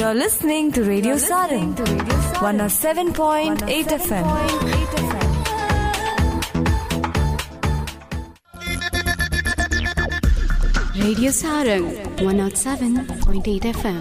You're listening to Radio Sarin, 107.8 FM. Radio Sarang 107.8 FM.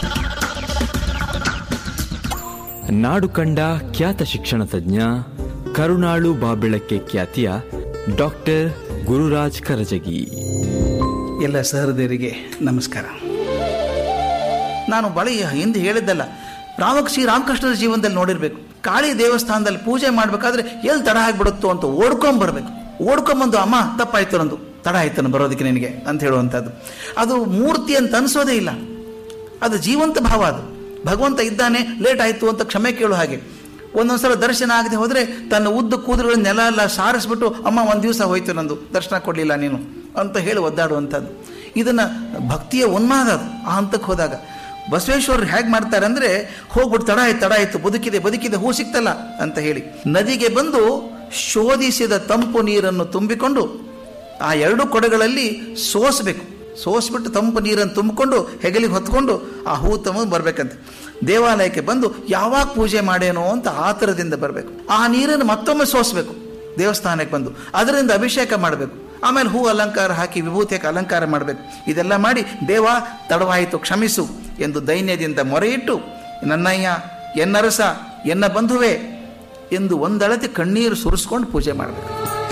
ನಾಡು ಕಂಡ ಖ್ಯಾತ ಶಿಕ್ಷಣ ತಜ್ಞ ಕರುಣಾಳು ಬಾಬೆಳಕ್ಕೆ ಖ್ಯಾತಿಯ ಡಾಕ್ಟರ್ ಗುರುರಾಜ್ ಕರಜಗಿ ಎಲ್ಲ ಸಹೃದಯರಿಗೆ ನಮಸ್ಕಾರ ನಾನು ಬಳಿ ಹಿಂದೆ ಹೇಳಿದ್ದಲ್ಲ ರಾಮಕ್ ಶ್ರೀ ರಾಮಕೃಷ್ಣರ ಜೀವನದಲ್ಲಿ ನೋಡಿರ್ಬೇಕು ಕಾಳಿ ದೇವಸ್ಥಾನದಲ್ಲಿ ಪೂಜೆ ಮಾಡ್ಬೇಕಾದ್ರೆ ಎಲ್ಲಿ ತಡ ಆಗ್ಬಿಡುತ್ತೋ ಅಂತ ಓಡ್ಕೊಂಬರ್ಬೇಕು ಓಡ್ಕೊಂಬಂದು ಅಮ್ಮ ತಪ್ಪಾಯ್ತು ನಂದು ತಡ ಆಯ್ತು ನಾನು ಬರೋದಕ್ಕೆ ನಿನಗೆ ಅಂತ ಹೇಳುವಂಥದ್ದು ಅದು ಮೂರ್ತಿ ಅಂತ ಅನಿಸೋದೇ ಇಲ್ಲ ಅದು ಜೀವಂತ ಭಾವ ಅದು ಭಗವಂತ ಇದ್ದಾನೆ ಲೇಟ್ ಆಯಿತು ಅಂತ ಕ್ಷಮೆ ಕೇಳೋ ಹಾಗೆ ಒಂದೊಂದ್ಸಲ ದರ್ಶನ ಆಗದೆ ಹೋದರೆ ತನ್ನ ಉದ್ದ ಕೂದಲುಗಳ ನೆಲ ಎಲ್ಲ ಸಾರಿಸ್ಬಿಟ್ಟು ಅಮ್ಮ ಒಂದು ದಿವಸ ಹೋಯ್ತು ನಂದು ದರ್ಶನ ಕೊಡಲಿಲ್ಲ ನೀನು ಅಂತ ಹೇಳಿ ಒದ್ದಾಡುವಂಥದ್ದು ಇದನ್ನು ಭಕ್ತಿಯ ಉನ್ಮಾದ ಅದು ಆ ಹಂತಕ್ಕೆ ಹೋದಾಗ ಬಸವೇಶ್ವರರು ಹೇಗೆ ಮಾಡ್ತಾರೆ ಅಂದರೆ ಹೋಗ್ಬಿಟ್ಟು ತಡ ಆಯ್ತು ತಡ ಆಯ್ತು ಬದುಕಿದೆ ಬದುಕಿದೆ ಹೂ ಸಿಕ್ತಲ್ಲ ಅಂತ ಹೇಳಿ ನದಿಗೆ ಬಂದು ಶೋಧಿಸಿದ ತಂಪು ನೀರನ್ನು ತುಂಬಿಕೊಂಡು ಆ ಎರಡು ಕೊಡೆಗಳಲ್ಲಿ ಸೋಸಬೇಕು ಸೋಸ್ಬಿಟ್ಟು ತಂಪು ನೀರನ್ನು ತುಂಬಿಕೊಂಡು ಹೆಗಲಿಗೆ ಹೊತ್ಕೊಂಡು ಆ ಹೂ ತಮ್ಮ ಬರ್ಬೇಕಂತೆ ದೇವಾಲಯಕ್ಕೆ ಬಂದು ಯಾವಾಗ ಪೂಜೆ ಮಾಡೇನೋ ಅಂತ ಆತರದಿಂದ ಬರಬೇಕು ಆ ನೀರನ್ನು ಮತ್ತೊಮ್ಮೆ ಸೋಸಬೇಕು ದೇವಸ್ಥಾನಕ್ಕೆ ಬಂದು ಅದರಿಂದ ಅಭಿಷೇಕ ಮಾಡಬೇಕು ಆಮೇಲೆ ಹೂ ಅಲಂಕಾರ ಹಾಕಿ ವಿಭೂತಿಯಕ್ಕೆ ಅಲಂಕಾರ ಮಾಡಬೇಕು ಇದೆಲ್ಲ ಮಾಡಿ ದೇವ ತಡವಾಯಿತು ಕ್ಷಮಿಸು ಎಂದು ದೈನ್ಯದಿಂದ ಮೊರೆಯಿಟ್ಟು ನನ್ನಯ್ಯ ಎನ್ನರಸ ಎನ್ನ ಬಂಧುವೆ ಎಂದು ಒಂದಳತೆ ಕಣ್ಣೀರು ಸುರಿಸ್ಕೊಂಡು ಪೂಜೆ ಮಾಡಬೇಕು